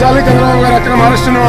ఖండించాలి చంద్రబాబు గారు అక్రమ అరెస్టును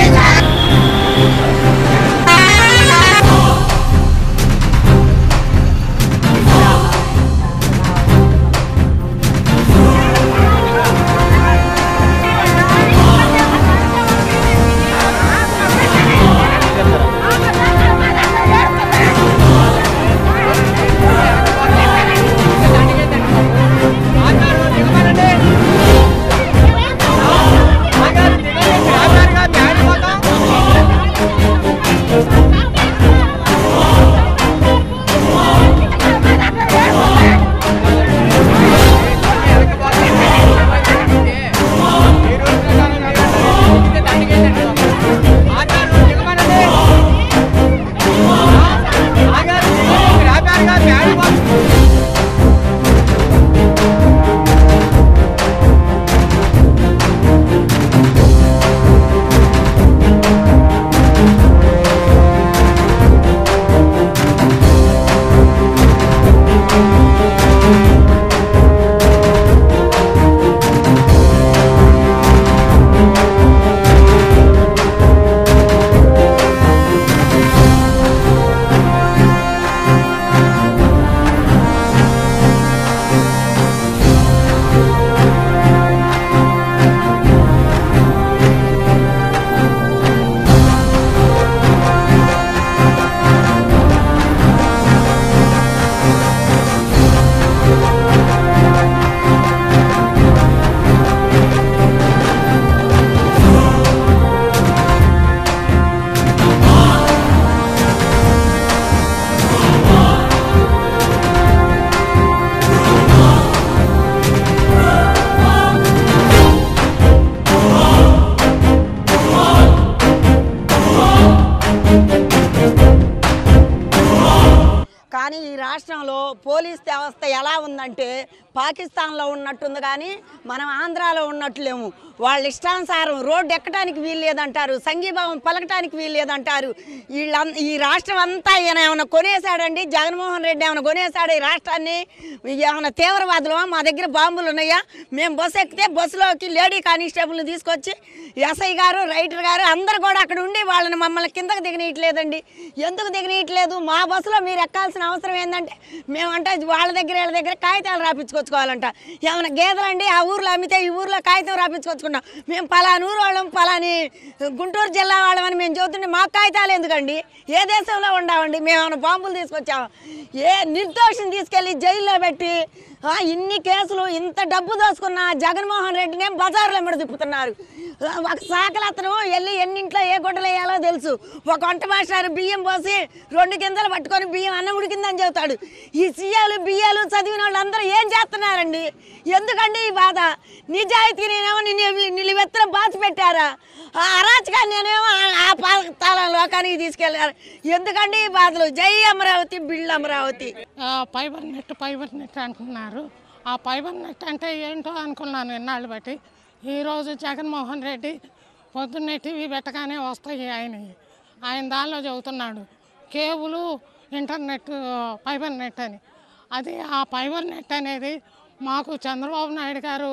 కానీ ఈ రాష్ట్రంలో పోలీస్ వ్యవస్థ ఎలా ఉందంటే పాకిస్తాన్లో ఉన్నట్టుంది కానీ మనం ఆంధ్రాలో ఉన్నట్లేము వాళ్ళ ఇష్టానుసారం రోడ్డు ఎక్కడానికి వీలు లేదంటారు సంఘీభావం పలకటానికి వీలు లేదంటారు వీళ్ళ ఈ రాష్ట్రం అంతా ఈయన ఏమైనా కొనేశాడండి జగన్మోహన్ రెడ్డి ఏమైనా కొనేశాడు ఈ రాష్ట్రాన్ని ఏమైనా తీవ్రవాదులు మా దగ్గర బాంబులు ఉన్నాయా మేము బస్సు ఎక్కితే బస్సులోకి లేడీ కానిస్టేబుల్ని తీసుకొచ్చి ఎస్ఐ గారు రైటర్ గారు అందరు కూడా అక్కడ ఉండి వాళ్ళని మమ్మల్ని కిందకు దిగనీయట్లేదండి ఎందుకు దిగనీయట్లేదు మా బస్సులో మీరు ఎక్కాల్సిన అవసరం ఏంటంటే మేమంటే వాళ్ళ దగ్గర వీళ్ళ దగ్గర కాగితాలు రాపించుకొచ్చుకోవాలంట ఏమైనా గేదెలండి ఆ ఊర్లో అమ్మితే ఈ ఊర్లో కాగితం రాపించుకొచ్చుకున్నాం మేము పలానా ఊరు వాళ్ళం పలాని గుంటూరు జిల్లా వాళ్ళమని మేము చెబుతుంటే మాకు కాగితాలు ఎందుకండి ఏ దేశంలో ఉండామండి మేము ఏమైనా బాంబులు తీసుకొచ్చాము ఏ నిర్దోషిని తీసుకెళ్ళి జైల్లో పెట్టి ఆ, ఇన్ని కేసులు ఇంత డబ్బు దోసుకున్న జగన్మోహన్ రెడ్డినే బజార్లో ఎమ్మడి తిప్పుతున్నారు ఆ, ఒక సాకలు అతను వెళ్ళి ఎన్నింట్లో ఏ గుడ్డలు వేయాలో తెలుసు ఒక వంట మాస్టారు బియ్యం పోసి రెండు కిందలు పట్టుకొని బియ్యం అన్నం ఉడికిందని చెబుతాడు ఈ సీఏలు బియ్యాలు చదివిన వాళ్ళు అందరూ ఏం చేస్తున్నారండి ఎందుకండి ఈ బాధ నిజాయితీ నేనేమో నిన్ను నిలువెత్తన బాధ పెట్టారా ఆ అరాచకాన్ని నేనేమో ఆ- ఆ పాతాల లోకానికి తీసుకెళ్ళారు ఎందుకండి ఈ బాధలు జై అమరావతి బిల్డ్ అమరావతి ఆ, ఫైబర్ నెట్ ఫైబర్ నెట్ అంటున్నారు ఆ ఫైబర్ నెట్ అంటే ఏంటో అనుకున్నాను ఇన్నాళ్ళు బట్టి ఈరోజు జగన్మోహన్ రెడ్డి పొద్దున్నే టీవీ పెట్టగానే వస్తాయి ఆయన ఆయన దానిలో చెబుతున్నాడు కేబుల్ ఇంటర్నెట్ ఫైబర్ నెట్ అని అది ఆ ఫైబర్ నెట్ అనేది మాకు చంద్రబాబు నాయుడు గారు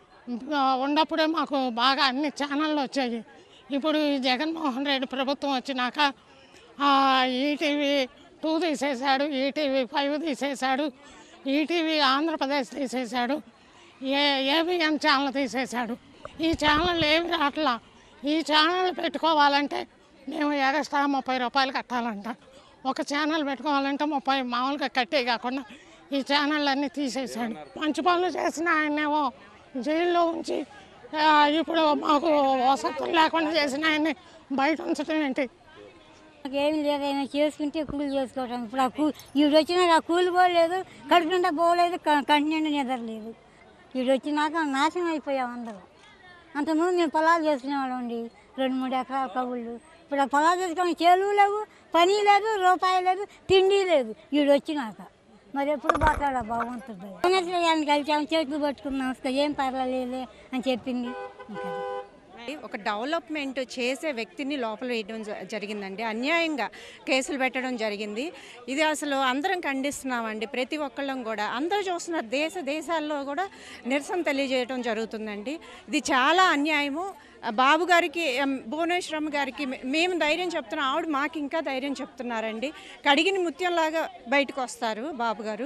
ఆ, ఉన్నప్పుడే మాకు బాగా అన్ని ఛానళ్ళు వచ్చాయి ఇప్పుడు ఈ జగన్మోహన్ రెడ్డి ప్రభుత్వం వచ్చినాక ఆ, ఈటీవీ టూ తీసేశాడు ఈటీవీ ఫైవ్ తీసేశాడు ఈటీవీ ఆంధ్రప్రదేశ్ తీసేశాడు ఏ ఏబిఎన్ ఛానల్ తీసేశాడు ఈ ఛానల్ ఏమి రావట్లా ఈ ఛానల్ పెట్టుకోవాలంటే మేము ఎక్స్ట్రా ముప్పై రూపాయలు కట్టాలంట ఒక ఛానల్ పెట్టుకోవాలంటే ముప్పై మామూలుగా కట్టే కాకుండా ఈ ఛానల్ అన్నీ తీసేశాడు మంచి పనులు చేసిన ఆయనేమో జైల్లో ఉంచి ఆ, ఇప్పుడు మాకు వసతులు లేకుండా చేసిన ఆయన్ని బయట ఉంచడం ఏంటి ఏమి లేదు ఏమైనా చేసుకుంటే కూలి చేసుకోవటం ఇప్పుడు ఆ కూ ఈడు వచ్చినాక ఆ కూలి పోలేదు కడుపు నిండా పోలేదు క- కంటి నిండా నిద్రలేదు ఈడు వచ్చినాక నాశనం అయిపోయాం అందరూ అంతకుముందు మేము పొలాలు చేసుకునేవాళ్ళం అండి రెండు మూడు ఎకరాల కవుళ్ళు ఇప్పుడు ఆ పొలాలు చేసుకుని చేలు లేవు పని లేదు రూపాయి లేదు తిండి లేదు ఈడు వచ్చినాక మరి ఎప్పుడు పోతాడా భగవంతుడు ఆయన కలిసాము చేతులు పట్టుకున్నాం అసలు ఏం పర్వాలేదు అని చెప్పింది ఇంకా ఒక డెవలప్మెంట్ చేసే వ్యక్తిని లోపల వేయడం జ- జరిగిందండి అన్యాయంగా కేసులు పెట్టడం జరిగింది ఇది అసలు అందరం ఖండిస్తున్నామండి ప్రతి ఒక్కళ్ళం కూడా అందరూ చూస్తున్నారు దేశ దేశాల్లో కూడా నిరసన తెలియజేయడం జరుగుతుందండి ఇది చాలా అన్యాయము ఆ బాబు గారికి ఎం, భువనేశ్వరమ్మ గారికి మే- మేము ధైర్యం చెప్తున్నాం ఆవిడ మాకు ఇంకా ధైర్యం చెప్తున్నారండి కడిగిన ముత్యంలాగా బయటకు వస్తారు బాబు గారు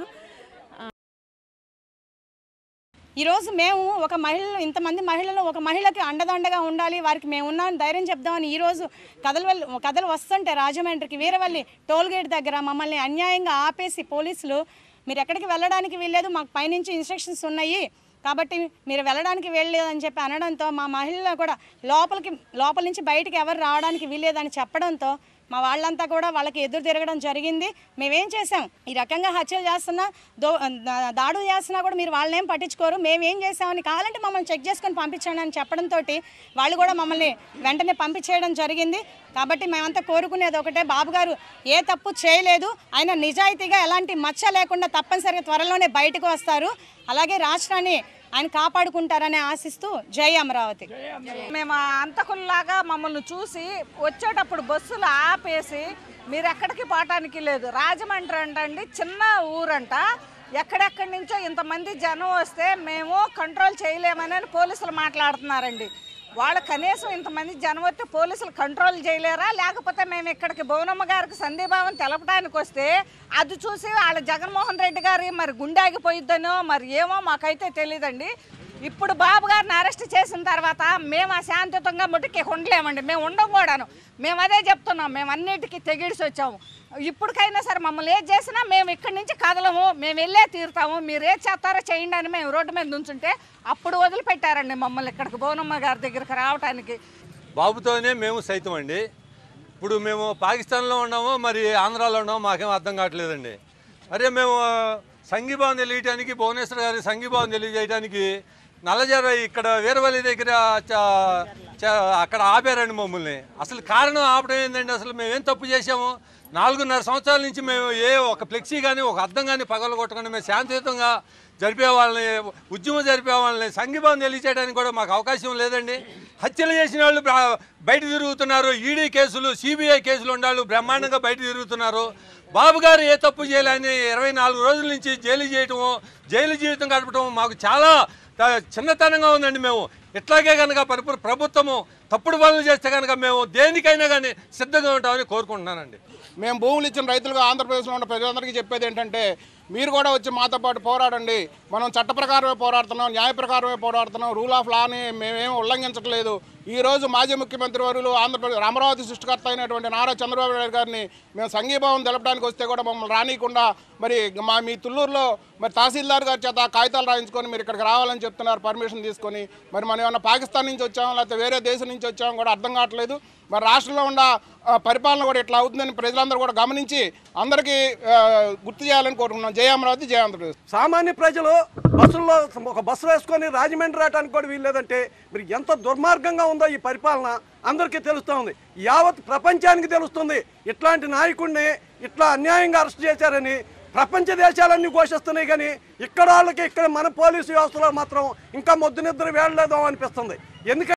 ఈరోజు మేము ఒక మహిళలు ఇంతమంది మహిళలు ఒక మహిళకి అండదండగా ఉండాలి వారికి మేము ఉన్నామని ధైర్యం చెప్దామని ఈరోజు కథలు వెళ్ళి కథలు వస్తుంటే రాజమండ్రికి వీరవల్లి టోల్ గేట్ దగ్గర మమ్మల్ని అన్యాయంగా ఆపేసి పోలీసులు మీరు ఎక్కడికి వెళ్ళడానికి వీల్లేదు మాకు పైనుంచి ఇన్స్ట్రక్షన్స్ ఉన్నాయి కాబట్టి మీరు వెళ్ళడానికి వీల్లేదని చెప్పి అనడంతో మా మహిళలు కూడా లోపలికి లోపల నుంచి బయటికి ఎవరు రావడానికి వీల్లేదని చెప్పడంతో మా వాళ్ళంతా కూడా వాళ్ళకి ఎదురు తిరగడం జరిగింది మేమేం చేసాం ఈ రకంగా హత్యలు చేస్తున్నా దో దా- దాడులు చేస్తున్నా కూడా మీరు వాళ్ళనేం పట్టించుకోరు మేమేం చేసామని కావాలంటే మమ్మల్ని చెక్ చేసుకొని పంపించండి అని చెప్పడంతో వాళ్ళు కూడా మమ్మల్ని వెంటనే పంపించేయడం జరిగింది కాబట్టి మేమంతా కోరుకునేది ఒకటే బాబు గారు ఏ తప్పు చేయలేదు ఆయన నిజాయితీగా ఎలాంటి మచ్చ లేకుండా తప్పనిసరిగా త్వరలోనే బయటకు వస్తారు అలాగే రాష్ట్రాన్ని ఆయన కాపాడుకుంటారని ఆశిస్తూ జై అమరావతి మేము ఆ అంతకుల్లాగా మమ్మల్ని చూసి వచ్చేటప్పుడు బస్సులు ఆపేసి మీరు ఎక్కడికి పోవటానికి లేదు రాజమండ్రి అంటండి చిన్న ఊరంట ఎక్కడెక్కడి నుంచో ఇంతమంది జనం వస్తే మేము కంట్రోల్ చేయలేమని పోలీసులు మాట్లాడుతున్నారండి వాళ్ళు కనీసం ఇంతమంది జనం వస్తే పోలీసులు కంట్రోల్ చేయలేరా లేకపోతే మేము ఇక్కడికి భువనమ్మ గారికి సందీభావం తెలపడానికి వస్తే అది చూసి వాళ్ళ జగన్మోహన్ రెడ్డి గారి మరి గుండె ఆగిపోయిద్దనో మరి ఏమో మాకైతే తెలియదండి ఇప్పుడు బాబు గారిని అరెస్ట్ చేసిన తర్వాత మేము ఆ శాంతియుతంగా ముట్టుకి ఉండలేమండి మేము ఉండం కూడాను మేము అదే చెప్తున్నాం మేము అన్నిటికీ తెగిడిసి వచ్చాము ఇప్పటికైనా సరే మమ్మల్ని ఏది చేసినా మేము ఇక్కడి నుంచి కదలము మేము వెళ్ళే తీరుతాము మీరు ఏది చేస్తారో చేయండి అని మేము రోడ్డు మీద నుంచుంటే అప్పుడు వదిలిపెట్టారండి మమ్మల్ని ఇక్కడికి భువనమ్మ గారి దగ్గరికి రావడానికి బాబుతోనే మేము సైతం అండి ఇప్పుడు మేము పాకిస్తాన్లో ఉన్నామో మరి ఆంధ్రాలో ఉన్నామో మాకేం అర్థం కావట్లేదండి అరే మేము సంఘీభావం తెలియటానికి భువనేశ్వర్ గారి సంఘీభావం తెలియజేయడానికి నల్లజర ఇక్కడ వీరవల్లి దగ్గర చ- చ- అక్కడ ఆపారండి మమ్మల్ని అసలు కారణం ఆపడం ఏంటండి అసలు మేము ఏం తప్పు చేసాము నాలుగున్నర సంవత్సరాల నుంచి మేము ఏ ఒక ఫ్లెక్సీ కానీ ఒక అద్దం కానీ పగలు కొట్టకుండా మేము శాంతియుతంగా జరిపే వాళ్ళని ఉద్యమం జరిపే వాళ్ళని సంఘీభావం తెలియచేయడానికి కూడా మాకు అవకాశం లేదండి హత్యలు చేసిన వాళ్ళు బ్ర- బయట తిరుగుతున్నారు ఈడీ కేసులు సిబిఐ కేసులు ఉండాలి బ్రహ్మాండంగా బయట తిరుగుతున్నారు బాబు గారు ఏ తప్పు చేయాలని ఇరవై నాలుగు రోజుల నుంచి జైలు చేయటము జైలు జీవితం గడపటం మాకు చాలా త- చిన్నతనంగా ఉందండి మేము ఇట్లాగే కనుక పరిపూర్ ప్రభుత్వము తప్పుడు పనులు చేస్తే కనుక మేము దేనికైనా కానీ సిద్ధంగా ఉంటామని కోరుకుంటున్నానండి మేము భూములు ఇచ్చిన రైతులుగా ఆంధ్రప్రదేశ్లో ఉన్న ప్రజలందరికీ చెప్పేది ఏంటంటే మీరు కూడా వచ్చి మాతో పాటు పోరాడండి మనం చట్ట ప్రకారమే పోరాడుతున్నాం న్యాయ ప్రకారమే పోరాడుతున్నాం రూల్ ఆఫ్ లాని మేమేం ఉల్లంఘించట్లేదు ఈ రోజు మాజీ ముఖ్యమంత్రి వర్యులు ఆంధ్రప్రదేశ్ అమరావతి సృష్టికర్త అయినటువంటి నారా చంద్రబాబు నాయుడు గారిని మేము సంఘీభావం తెలపడానికి వస్తే కూడా మమ్మల్ని రానియకుండా మరి మా మీ తుళ్ళూరులో మరి తహసీల్దార్ గారి చేత కాగితాలు రాయించుకొని మీరు ఇక్కడికి రావాలని చెప్తున్నారు పర్మిషన్ తీసుకొని మరి మనం ఏమన్నా పాకిస్తాన్ నుంచి వచ్చామో లేకపోతే వేరే దేశం నుంచి వచ్చామో కూడా అర్థం కావట్లేదు మరి రాష్ట్రంలో ఉన్న ఆ, పరిపాలన కూడా ఇట్లా అవుతుందని ప్రజలందరూ కూడా గమనించి అందరికీ ఆ, గుర్తు చేయాలని కోరుకున్నాం జయ అమరావతి జయ ఆంధ్రప్రదేశ్ సామాన్య ప్రజలు బస్సుల్లో ఒక బస్సు వేసుకొని రాజమండ్రి రావడానికి కూడా వీల్లేదంటే మీరు ఎంత దుర్మార్గంగా ఉందో ఈ పరిపాలన అందరికీ తెలుస్తూ ఉంది యావత్ ప్రపంచానికి తెలుస్తుంది ఇట్లాంటి నాయకుడిని ఇట్లా అన్యాయంగా అరెస్ట్ చేశారని ప్రపంచ దేశాలన్నీ ఘోషిస్తున్నాయి కానీ ఇక్కడ వాళ్ళకి ఇక్కడ మన పోలీసు వ్యవస్థలో మాత్రం ఇంకా మొద్దు నిద్ర వేయలేదు అనిపిస్తుంది ఎందుకంటే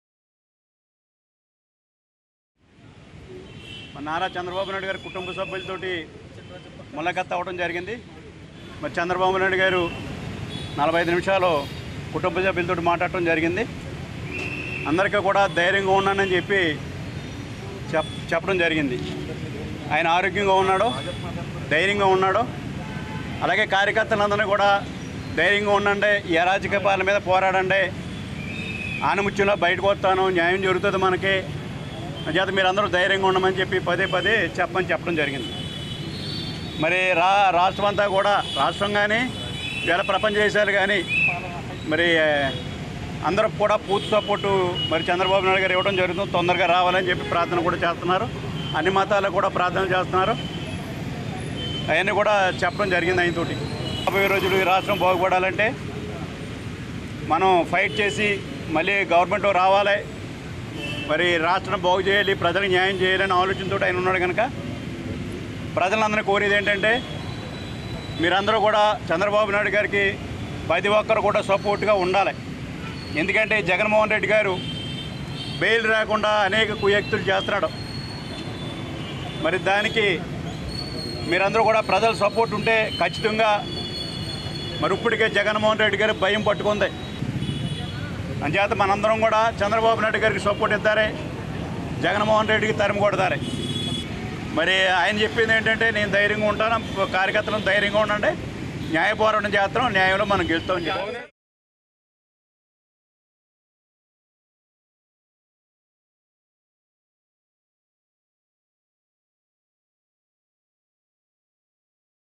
మన నారా చంద్రబాబు నాయుడు గారి కుటుంబ సభ్యులతోటి ములాఖత్ అవ్వడం జరిగింది మరి చంద్రబాబు నాయుడు గారు నలభై ఐదు నిమిషాలు కుటుంబ సభ్యులతో మాట్లాడటం జరిగింది అందరికీ కూడా ధైర్యంగా ఉన్నానని చెప్పి చెప్ చెప్పడం జరిగింది ఆయన ఆరోగ్యంగా ఉన్నాడు ధైర్యంగా ఉన్నాడు అలాగే కార్యకర్తలందరినీ కూడా ధైర్యంగా ఉండండి ఈ అరాజక పాలన మీద పోరాడండి ఆనముత్యంలో బయటకు వస్తాను న్యాయం జరుగుతుంది మనకి చేత మీరందరూ ధైర్యంగా ఉండమని చెప్పి పదే పదే చెప్పని చెప్పడం జరిగింది మరి రా రాష్ట్రం అంతా కూడా రాష్ట్రం కానీ వేరే ప్రపంచ దేశాలు కానీ మరి ఆ, అందరూ కూడా పూర్తి సపోర్టు మరి చంద్రబాబు నాయుడు గారు ఇవ్వడం జరుగుతుంది తొందరగా రావాలని చెప్పి ప్రార్థన కూడా చేస్తున్నారు అన్ని మతాలకు కూడా ప్రార్థన చేస్తున్నారు అవన్నీ కూడా చెప్పడం జరిగింది ఆయనతోటి రాబోయే రోజులు ఈ రాష్ట్రం బాగుపడాలంటే మనం ఫైట్ చేసి మళ్ళీ గవర్నమెంట్ రావాలి మరి రాష్ట్రం బాగు చేయాలి ప్రజలకు న్యాయం చేయాలని ఆలోచనతో ఆయన ఉన్నాడు కనుక ప్రజలందరినీ కోరేది ఏంటంటే మీరందరూ కూడా చంద్రబాబు నాయుడు గారికి ప్రతి ఒక్కరు కూడా సపోర్ట్గా ఉండాలి ఎందుకంటే జగన్మోహన్ రెడ్డి గారు బెయిల్ రాకుండా అనేక కుయక్తులు చేస్తున్నాడు మరి దానికి మీరందరూ కూడా ప్రజల సపోర్ట్ ఉంటే ఖచ్చితంగా మరి ఇప్పటికే జగన్మోహన్ రెడ్డి గారు భయం పట్టుకుంది అంచేత మనందరం కూడా చంద్రబాబు నాయుడు గారికి సపోర్ట్ ఇద్దారే జగన్మోహన్ రెడ్డికి తరిమి కొడతారే మరి ఆయన చెప్పింది ఏంటంటే నేను ధైర్యంగా ఉంటాను కార్యకర్తలను ధైర్యంగా ఉండండి న్యాయ పోరాటం చేస్తాం న్యాయంలో మనం గెలుస్తామని చెప్పి